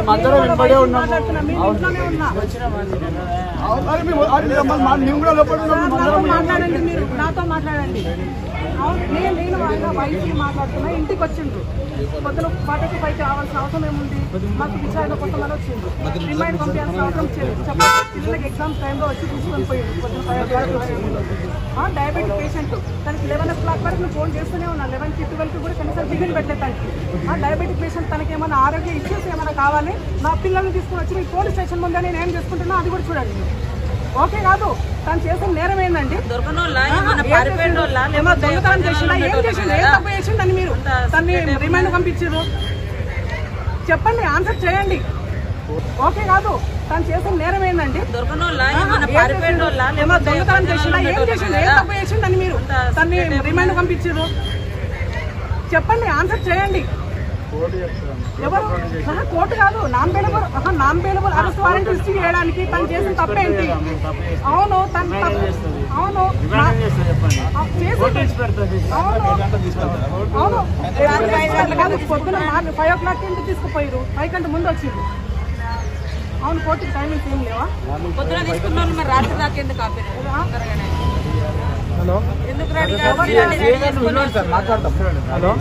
మధ్యలో వెంబడే ఉన్నాము మాట్లాడుతున్నా, మీ ఇంట్లోనే ఉన్నా అది మేము- అది మేము- మా- మేము కూడా లోపల ఉన్నాము మేము నాతో అందరం మాట్లాడండి మీరు నాతో మాట్లాడండి అవును నేను నేను ఆయన వయసు మాట్లాడుతున్నా ఇంటికి వచ్చిండ్రు పొద్దున పాటకి పైకి రావాల్సిన అవసరం ఏముంది మాకు విచారణ కోసం అని వచ్చిండ్రు రిమైండ్ పంపించాల్సిన అవసరం లేదు చెప్పండి పిల్లలకి ఎగ్జామ్స్ టైంలో వచ్చి తీసుకొని పోయింది పొద్దున five o'clock diabetic patient తనకి లెవెన్ ఓ క్లాక్ వరకు నేను ఫోన్ చేస్తూనే ఉన్నా లెవెన్ కి ట్వెల్వ్ కూడా కనీసం టిఫిన్ పెట్టలేదు తనకి ఆ డయాబెటిక్ పేషెంట్ తనకి ఏమైనా ఆరోగ్య ఇష్యూస్ ఏమైనా కావాలి నా పిల్లల్ని తీసుకొని వచ్చి మీ పోలీస్ స్టేషన్ ముందే నేను ఏం చేసుకుంటున్నా అది కూడా చూడండి ఓకే కాదు తను చేసిన నేరం ఏందండి దొరకనోళ్ళ ఏమన్నా పారిపోయినోళ్ళ ఏమో దొంగతనం చేసిందా ఏం చేసిండు ఏం తప్పు చేసిండని మీరు తన్ని రిమైండ్ పంపించారు చెప్పండి ఆన్సర్ చేయండి ఓకే కాదు తను చేసిన నేరం ఏందండి దొరకనోళ్ళ ఏమన్నా పారిపోయినోళ్ళ ఏమో దొంగతనం చేసిందా ఏం చేసిండు ఏం తప్పు చేసిండని మీరు తన్ని రిమైండ్ పంపించారు చెప్పండి ఆన్సర్ చేయండి ఎవరు ఆహా, కోర్టు కాదు నాన్ బెయిలబుల్ ఆహా, non bailable arrest warrant issue చేయడానికి తను చేసిన తప్పేంటి అవును తను తప్పు అవును నా- ఆ, చేసి అవును అవును ఎప్పుడు కాదు పొద్దున మార్నింగ్ ఫైవ్ ఓ క్లాక్ ఇంటికి తీసుకుపోయారు ఫైవ్ కంటే ముందు వచ్చింది అవును కోర్టుకి టైమింగ్స్ ఏం లేవా పొద్దున తీసుకున్న వాళ్ళు మరి రాత్రి దాకా ఎందుకు ఆపారు త్వరగానే. ఎందుకు రెడీ సార్ మాట్లాడతాం హలో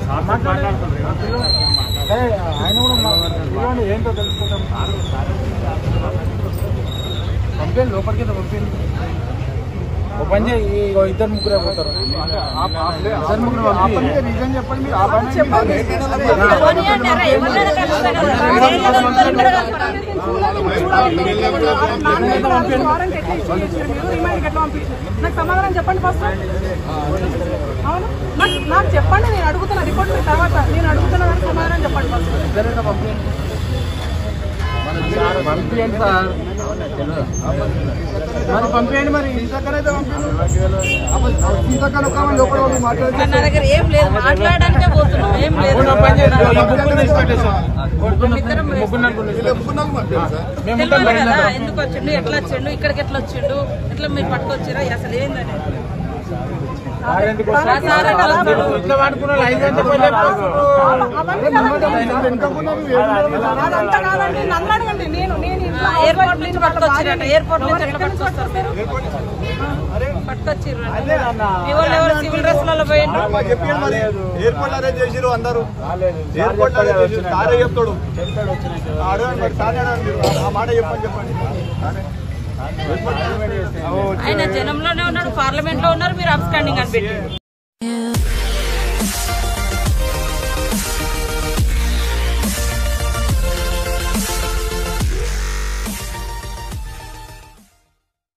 ఏ, ఆయన కూడా మా- పిలవండి, ఏంటో తెలుసుకుంటాం పంపించండి లోపలికి పంపించండి ఓ పని చేయి, ఇగో ఇద్దరు ముగ్గురే పోతారు ఇద్దరు ముగ్గురు పంపించండి రీజన్ చెప్పండి మీరు ఆ పని చెప్పండి పోనీయండి, ఎవరినైనా కలుస్తారు కదా. జైల్లో దొరుకుతారు, ఇక్కడ కలుస్తారు. నాకు సమాధానం చెప్పండి ఫస్ట్ అవును నాకు నాకు చెప్పండి నేను అడుగుతున్న రిపోర్ట్ మీ తర్వాత నేను అడుగుతున్న దానికి సమాధానం చెప్పండి ఫస్ట్ ఇద్దరైనా పంపించండి పంపించండి సార్ మరి పంపించండి మరి ఇంతకనైతే ఇంతకన్నా ఒక లోపల వాళ్ళు మాట్లాడితే నా దగ్గర ఏం లేదు మాట్లాడడానికే పోతున్నాం ఏం లేదు మేము తెలియదు కదా ఎందుకు వచ్చిండు ఎట్లా వచ్చిండు ఇక్కడికి ఎట్లా వచ్చిండు ఎట్లా మీరు పట్టుకొచ్చిరా అసలు ఏందని ఇట్లా వాడుకున్న ఐదు గంటల పల్లె అదంతా కాదండి నన్ను అడగండి నేను నేను ఇంట్లో ఎయిర్పోర్ట్ నుంచి పట్టుకొచ్చిరట ఎయిర్పోర్ట్ నుంచి ఎట్లా పట్టుకొస్తారు మీరు పట్టుకొచ్చిర్రు మీ వాళ్ళు ఎవరు సివిల్ డ్రెస్ లలో పోయిండ్రు ఎయిర్పోర్ట్ అరేంజ్ చేసిరు అందరూ ఎయిర్పోర్ట్ అరేంజ్ చేసిరు సారే చెప్తాడు అడగండి మరి సారే అడగండి మీరు. ఆ మాట చెప్పండి చెప్పండి సారే. ఆయన జనంలోనే ఉన్నాడు పార్లమెంట్ లో ఉన్నారు మీరు అబ్స్టాండింగ్ అని పెట్టి